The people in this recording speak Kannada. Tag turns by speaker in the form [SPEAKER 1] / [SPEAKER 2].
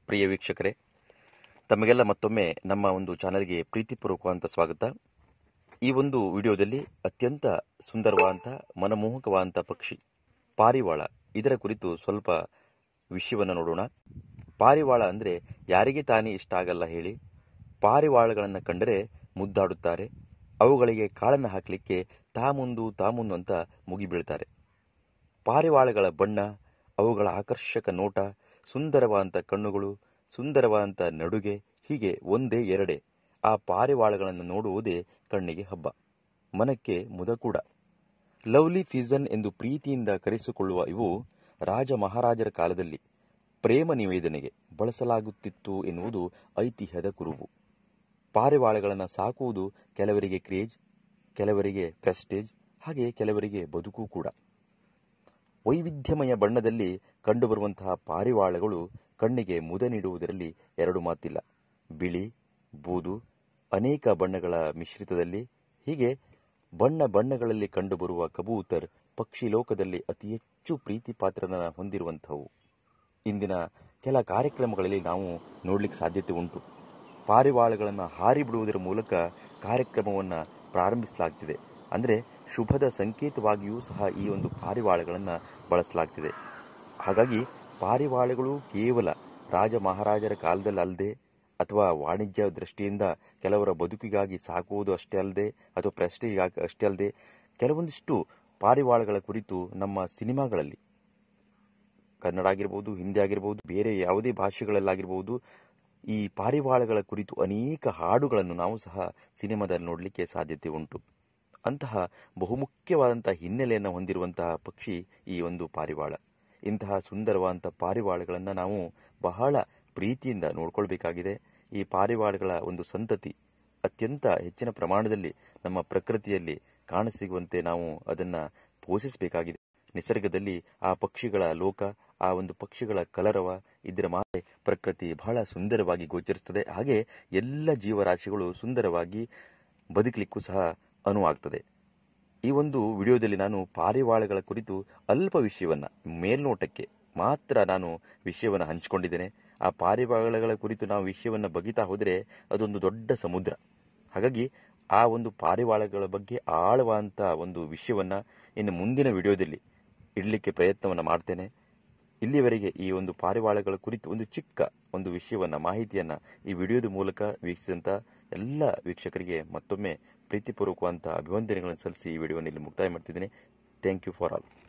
[SPEAKER 1] ಪ್ರಿಯ ವೀಕ್ಷಕರೇ ತಮಗೆಲ್ಲ ಮತ್ತೊಮ್ಮೆ ನಮ್ಮ ಒಂದು ಚಾನಲ್ಗೆ ಪ್ರೀತಿಪೂರ್ವಕವಾದಂಥ ಸ್ವಾಗತ ಈ ಒಂದು ವಿಡಿಯೋದಲ್ಲಿ ಅತ್ಯಂತ ಸುಂದರವಾದಂಥ ಮನಮೋಹಕವಾದಂಥ ಪಕ್ಷಿ ಪಾರಿವಾಳ ಇದರ ಕುರಿತು ಸ್ವಲ್ಪ ವಿಷಯವನ್ನು ನೋಡೋಣ ಪಾರಿವಾಳ ಅಂದರೆ ಯಾರಿಗೆ ತಾನೇ ಇಷ್ಟ ಆಗಲ್ಲ ಹೇಳಿ ಪಾರಿವಾಳಗಳನ್ನು ಕಂಡರೆ ಮುದ್ದಾಡುತ್ತಾರೆ ಅವುಗಳಿಗೆ ಕಾಳನ್ನು ಹಾಕಲಿಕ್ಕೆ ತಾ ಮುಂದು ತಾ ಮುಂದು ಅಂತ ಮುಗಿಬೀಳ್ತಾರೆ ಪಾರಿವಾಳಗಳ ಬಣ್ಣ ಅವುಗಳ ಆಕರ್ಷಕ ನೋಟ ಸುಂದರವಾದಂಥ ಕಣ್ಣುಗಳು ಸುಂದರವಾದಂಥ ನಡುಗೆ ಹೀಗೆ ಒಂದೇ ಎರಡೇ ಆ ಪಾರಿವಾಳಗಳನ್ನು ನೋಡುವುದೇ ಕಣ್ಣಿಗೆ ಹಬ್ಬ ಮನಕ್ಕೆ ಮುದ ಕೂಡ ಲವ್ಲಿ ಫಿಜನ್ ಎಂದು ಪ್ರೀತಿಯಿಂದ ಕರೆಸಿಕೊಳ್ಳುವ ಇವು ರಾಜ ಮಹಾರಾಜರ ಕಾಲದಲ್ಲಿ ಪ್ರೇಮ ನಿವೇದನೆಗೆ ಬಳಸಲಾಗುತ್ತಿತ್ತು ಎನ್ನುವುದು ಐತಿಹ್ಯದ ಕುರುಹು ಪಾರಿವಾಳಗಳನ್ನು ಸಾಕುವುದು ಕೆಲವರಿಗೆ ಕ್ರೇಜ್ ಕೆಲವರಿಗೆ ಪ್ರೆಸ್ಟೇಜ್ ಹಾಗೆ ಕೆಲವರಿಗೆ ಬದುಕು ಕೂಡ ವೈವಿಧ್ಯಮಯ ಬಣ್ಣದಲ್ಲಿ ಕಂಡುಬರುವಂತಹ ಪಾರಿವಾಳಗಳು ಕಣ್ಣಿಗೆ ಮುದ ನೀಡುವುದರಲ್ಲಿ ಎರಡು ಮಾತಿಲ್ಲ ಬಿಳಿ ಬೂದು ಅನೇಕ ಬಣ್ಣಗಳ ಮಿಶ್ರಿತದಲ್ಲಿ ಹೀಗೆ ಬಣ್ಣ ಬಣ್ಣಗಳಲ್ಲಿ ಕಂಡುಬರುವ ಕಬೂತರ್ ಪಕ್ಷಿ ಲೋಕದಲ್ಲಿ ಅತಿ ಹೆಚ್ಚು ಪ್ರೀತಿ ಪಾತ್ರನ ಹೊಂದಿರುವಂಥವು ಇಂದಿನ ಕೆಲ ಕಾರ್ಯಕ್ರಮಗಳಲ್ಲಿ ನಾವು ನೋಡಲಿಕ್ಕೆ ಸಾಧ್ಯತೆ ಉಂಟು ಪಾರಿವಾಳಗಳನ್ನು ಹಾರಿ ಬಿಡುವುದರ ಮೂಲಕ ಕಾರ್ಯಕ್ರಮವನ್ನು ಪ್ರಾರಂಭಿಸಲಾಗ್ತಿದೆ ಅಂದರೆ ಶುಭದ ಸಂಕೇತವಾಗಿಯೂ ಸಹ ಈ ಒಂದು ಪಾರಿವಾಳಗಳನ್ನು ಬಳಸಲಾಗ್ತಿದೆ ಹಾಗಾಗಿ ಪಾರಿವಾಳಗಳು ಕೇವಲ ರಾಜ ಮಹಾರಾಜರ ಕಾಲದಲ್ಲಿ ಅಲ್ಲದೆ ಅಥವಾ ವಾಣಿಜ್ಯ ದೃಷ್ಟಿಯಿಂದ ಕೆಲವರ ಬದುಕಿಗಾಗಿ ಸಾಕುವುದು ಅಷ್ಟೇ ಅಲ್ಲದೆ ಅಥವಾ ಪ್ರೆಸ್ಟೇಜ್ಗಾಗಿ ಅಷ್ಟೇ ಅಲ್ಲದೆ ಕೆಲವೊಂದಿಷ್ಟು ಪಾರಿವಾಳಗಳ ಕುರಿತು ನಮ್ಮ ಸಿನಿಮಾಗಳಲ್ಲಿ ಕನ್ನಡ ಆಗಿರ್ಬೋದು ಹಿಂದಿ ಆಗಿರ್ಬೋದು ಬೇರೆ ಯಾವುದೇ ಭಾಷೆಗಳಲ್ಲಾಗಿರ್ಬೋದು ಈ ಪಾರಿವಾಳಗಳ ಕುರಿತು ಅನೇಕ ಹಾಡುಗಳನ್ನು ನಾವು ಸಹ ಸಿನಿಮಾದಲ್ಲಿ ನೋಡಲಿಕ್ಕೆ ಸಾಧ್ಯತೆ ಉಂಟು ಅಂತಹ ಬಹುಮುಖ್ಯವಾದಂತಹ ಹಿನ್ನೆಲೆಯನ್ನು ಹೊಂದಿರುವಂತಹ ಪಕ್ಷಿ ಈ ಒಂದು ಪಾರಿವಾಳ ಇಂತಹ ಸುಂದರವಾದಂಥ ಪಾರಿವಾಳಗಳನ್ನು ನಾವು ಬಹಳ ಪ್ರೀತಿಯಿಂದ ನೋಡ್ಕೊಳ್ಬೇಕಾಗಿದೆ ಈ ಪಾರಿವಾಳಗಳ ಒಂದು ಸಂತತಿ ಅತ್ಯಂತ ಹೆಚ್ಚಿನ ಪ್ರಮಾಣದಲ್ಲಿ ನಮ್ಮ ಪ್ರಕೃತಿಯಲ್ಲಿ ಕಾಣಸಿಗುವಂತೆ ನಾವು ಅದನ್ನು ಪೋಷಿಸಬೇಕಾಗಿದೆ ನಿಸರ್ಗದಲ್ಲಿ ಆ ಪಕ್ಷಿಗಳ ಲೋಕ ಆ ಒಂದು ಪಕ್ಷಿಗಳ ಕಲರವ ಇದರ ಮಾತೆ ಪ್ರಕೃತಿ ಬಹಳ ಸುಂದರವಾಗಿ ಗೋಚರಿಸುತ್ತದೆ ಹಾಗೆ ಎಲ್ಲ ಜೀವರಾಶಿಗಳು ಸುಂದರವಾಗಿ ಬದುಕಲಿಕ್ಕೂ ಸಹ ಅನುವಾಗ್ತದೆ ಈ ಒಂದು ವಿಡಿಯೋದಲ್ಲಿ ನಾನು ಪಾರಿವಾಳಗಳ ಕುರಿತು ಅಲ್ಪ ವಿಷಯವನ್ನು ಮೇಲ್ನೋಟಕ್ಕೆ ಮಾತ್ರ ನಾನು ವಿಷಯವನ್ನು ಹಂಚಿಕೊಂಡಿದ್ದೇನೆ ಆ ಪಾರಿವಾಳಗಳ ಕುರಿತು ನಾವು ವಿಷಯವನ್ನು ಬಗಿತಾ ಹೋದರೆ ಅದೊಂದು ದೊಡ್ಡ ಸಮುದ್ರ ಹಾಗಾಗಿ ಆ ಒಂದು ಪಾರಿವಾಳಗಳ ಬಗ್ಗೆ ಆಳವಾದಂಥ ಒಂದು ವಿಷಯವನ್ನು ಇನ್ನು ಮುಂದಿನ ವಿಡಿಯೋದಲ್ಲಿ ಇಡಲಿಕ್ಕೆ ಪ್ರಯತ್ನವನ್ನು ಮಾಡ್ತೇನೆ ಇಲ್ಲಿವರೆಗೆ ಈ ಒಂದು ಪಾರಿವಾಳಗಳ ಕುರಿತು ಒಂದು ಚಿಕ್ಕ ಒಂದು ವಿಷಯವನ್ನು ಮಾಹಿತಿಯನ್ನು ಈ ವಿಡಿಯೋದ ಮೂಲಕ ವೀಕ್ಷಿಸಿದಂಥ ಎಲ್ಲ ವೀಕ್ಷಕರಿಗೆ ಮತ್ತೊಮ್ಮೆ ಪ್ರೀತಿಪೂರ್ವಕವಾದಂಥ ಅಭಿವಂದನೆಗಳನ್ನು ಸಲ್ಲಿಸಿ ಈ ವಿಡಿಯೋವನ್ನು ಇಲ್ಲಿ ಮುಕ್ತಾಯ ಮಾಡ್ತಿದ್ದೇನೆ ಥ್ಯಾಂಕ್ ಯು ಫಾರ್ ಆಲ್